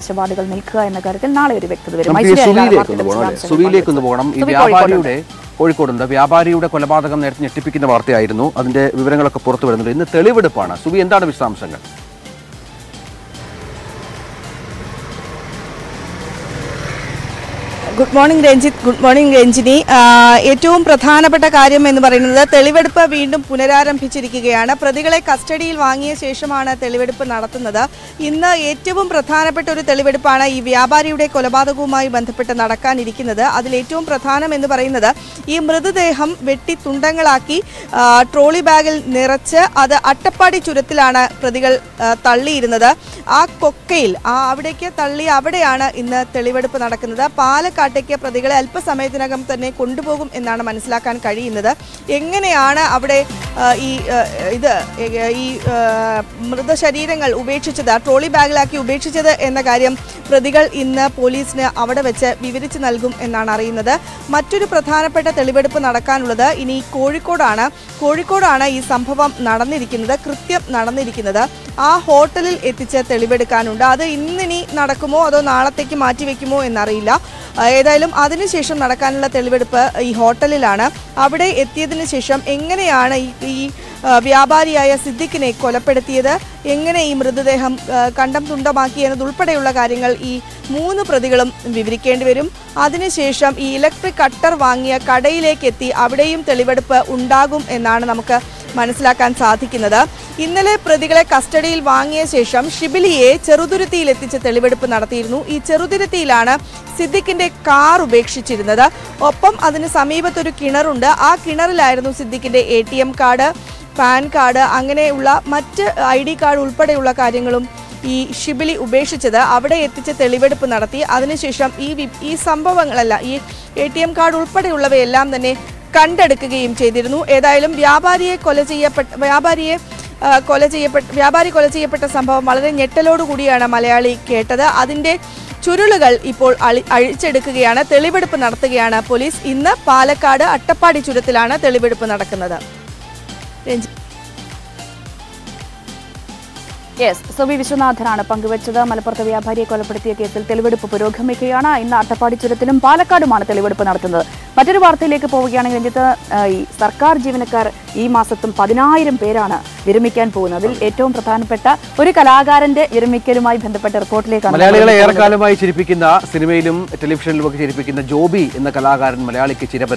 അവകാശവാദികൾ നിൽക്കുക എന്ന കാര്യത്തിൽ നാളെ ഒരു വ്യക്തത വരും നമുക്ക് ഈ മൈസൂരിൽ സുവിയിലേക്ക് വാർത്തയുടെ ഒന്ന് പോകണം അല്ലേ? വിശദാംശങ്ങൾ സുവിയിലേക്ക് ഒന്ന് പോകണം ഈ സുവി വ്യാപാരിയുടെ കോഴിക്കോടുണ്ട് വ്യാപാരിയുടെ കൊലപാതകം നേരത്തെ ഞെട്ടിപ്പിക്കുന്ന വാർത്തയായിരുന്നു അതിന്റെ വിവരങ്ങളൊക്കെ പുറത്തു വരുന്നുണ്ട് ഇന്ന് തെളിവെടുപ്പാണ് സുവി എന്താണ് വിശദാംശങ്ങൾ good morning Ranjith good morning Ranjini ആ, ഏറ്റവും പ്രധാനപ്പെട്ട കാര്യം എന്ന് പറയുന്നത് തെളിവെടുപ്പ് വീണ്ടും പുനരാരംഭിച്ചിരിക്കുകയാണ് പ്രതികളെ കസ്റ്റഡിയിൽ വാങ്ങിയ ശേഷമാണ് തെളിവെടുപ്പ് നടത്തുന്നത് ഇന്ന് ഏറ്റവും പ്രധാനപ്പെട്ട ഒരു തെളിവെടുപ്പാണ് ഈ വ്യാപാരിയുടെ കൊലപാതകവുമായി ബന്ധപ്പെട്ട് നടക്കാനിരിക്കുന്നത് അതിൽ ഏറ്റവും പ്രധാനം എന്ന് പറയുന്നത് ഈ മൃതദേഹം വെട്ടി തുണ്ടങ്ങളാക്കി ആ, ട്രോളി ബാഗിൽ നിറച്ച് അത് അട്ടപ്പാടി ചുരത്തിലാണ് പ്രതികൾ ആ, തള്ളിയിരുന്നത് ആ കൊക്കയിൽ ആ അവിടേക്ക് തള്ളി അവിടെയാണ് ഇന്ന് തെളിവെടുപ്പ് നടക്കുന്നത് പാലക്കാട്ടേക്ക് പ്രതികളെ അല്പസമയത്തിനകം തന്നെ കൊണ്ടുപോകും എന്നാണ് മനസ്സിലാക്കാൻ കഴിയുന്നത് എങ്ങനെയാണ് അവിടെ ആ, ഈ ആ, ഇത് ഏ, ഈ ആ, മൃതശരീരങ്ങൾ ഉപേക്ഷിച്ചത് ആ ട്രോളി ബാഗിലാക്കി ഉപേക്ഷിച്ചത് എന്ന കാര്യം പ്രതികൾ ഇന്ന് പോലീസിന് അവിടെ വെച്ച് വിവരിച്ചു നൽകും എന്നാണ് അറിയുന്നത് മറ്റൊരു പ്രധാനപ്പെട്ട തെളിവെടുപ്പ് നടക്കാനുള്ളത് ഇനി കോഴിക്കോടാണ് കോഴിക്കോടാണ് ഈ സംഭവം നടന്നിരിക്കുന്നത് കൃത്യം നടന്നിരിക്കുന്നത് ആ ഹോട്ടലിൽ എത്തിച്ച് തെളിവെടുക്കാനുണ്ട് അത് ഇന്നിനി നടക്കുമോ അതോ നാളത്തേക്ക് മാറ്റിവെക്കുമോ എന്നറിയില്ല ആ, ഏതായാലും അതിനുശേഷം നടക്കാനുള്ള തെളിവെടുപ്പ് ഈ ഹോട്ടലിലാണ് അവിടെ എത്തിയതിനു ശേഷം എങ്ങനെയാണ് ഈ ഈ ആ, വ്യാപാരിയായ സിദ്ദിഖിനെ കൊലപ്പെടുത്തിയത് എങ്ങനെ ഈ മൃതദേഹം ആ, കണ്ടം തുണ്ടമാക്കി എന്നതുൾപ്പെടെയുള്ള കാര്യങ്ങൾ ഈ മൂന്ന് പ്രതികളും വിവരിക്കേണ്ടി വരും അതിനുശേഷം ഈ ഇലക്ട്രിക് കട്ടർ വാങ്ങിയ കടയിലേക്ക് എത്തി അവിടെയും തെളിവെടുപ്പ് ഉണ്ടാകും എന്നാണ് നമുക്ക് മനസ്സിലാക്കാൻ സാധിക്കുന്നത് ഇന്നലെ പ്രതികളെ കസ്റ്റഡിയിൽ വാങ്ങിയ ശേഷം ഷിബിലിയെ ചെറുതുരുത്തിയിൽ എത്തിച്ച് തെളിവെടുപ്പ് നടത്തിയിരുന്നു ഈ ചെറുതുരുത്തിയിലാണ് സിദ്ദിഖിന്റെ കാർ ഉപേക്ഷിച്ചിരുന്നത് ഒപ്പം അതിന് സമീപത്തൊരു കിണറുണ്ട് ആ കിണറിലായിരുന്നു സിദ്ദിഖിന്റെ A T M card PAN card അങ്ങനെയുള്ള മറ്റ് ഐ ഡി കാർഡ് ഉൾപ്പെടെയുള്ള കാര്യങ്ങളും ഈ ഷിബിലി ഉപേക്ഷിച്ചത് അവിടെ എത്തിച്ച് തെളിവെടുപ്പ് നടത്തി അതിനുശേഷം ഈ വി- ഈ സംഭവങ്ങളല്ല ഈ എ ടി എം കാർഡ് ഉൾപ്പെടെയുള്ളവയെല്ലാം തന്നെ കണ്ടെടുക്കുകയും ചെയ്തിരുന്നു ഏതായാലും വ്യാപാരിയെ കൊല ചെയ്യപ്പെട്ട വ്യാപാരിയെ ആ, കൊല ചെയ്യപ്പെട്ട വ്യാപാരി കൊല ചെയ്യപ്പെട്ട സംഭവം വളരെ ഞെട്ടലോടുകൂടിയാണ് മലയാളി കേട്ടത് അതിൻ്റെ ചുരുളുകൾ ഇപ്പോൾ അളി അഴിച്ചെടുക്കുകയാണ് തെളിവെടുപ്പ് നടത്തുകയാണ് പോലീസ് ഇന്ന് പാലക്കാട് അട്ടപ്പാടി ചുരത്തിലാണ് തെളിവെടുപ്പ് നടക്കുന്നത് രഞ്ജി യെസ് സുബി വിശ്വനാഥനാണ് പങ്കുവച്ചത് മലപ്പുറത്ത് വ്യാപാരിയെ കൊലപ്പെടുത്തിയ കേസിൽ തെളിവെടുപ്പ് പുരോഗമിക്കുകയാണ് ഇന്ന് അട്ടപ്പാടി ചുരത്തിലും പാലക്കാടുമാണ് തെളിവെടുപ്പ് നടത്തുന്നത് മറ്റൊരു വാർത്തയിലേക്ക് പോവുകയാണെങ്കിൽ രഞ്ജിത്ത് ആ, ഈ സർക്കാർ ജീവനക്കാർ ഈ മാസത്തും പതിനായിരം പേരാണ് വിരമിക്കാൻ പോകുന്നത് അതിൽ ഏറ്റവും പ്രധാനപ്പെട്ട ഒരു കലാകാരന്റെ വിരമിക്കലുമായി ബന്ധപ്പെട്ട റിപ്പോർട്ടിലേക്കാണ് നമ്മൾ മലയാളികളെ പോകുന്നത്. ഏറെക്കാലമായി ചിരിപ്പിക്കുന്ന സിനിമയിലും ടെലിവിഷനിലും ഒക്കെ ചിരിപ്പിക്കുന്ന ജോബി എന്ന കലാകാരൻ മലയാളിക്ക് ചിരപരി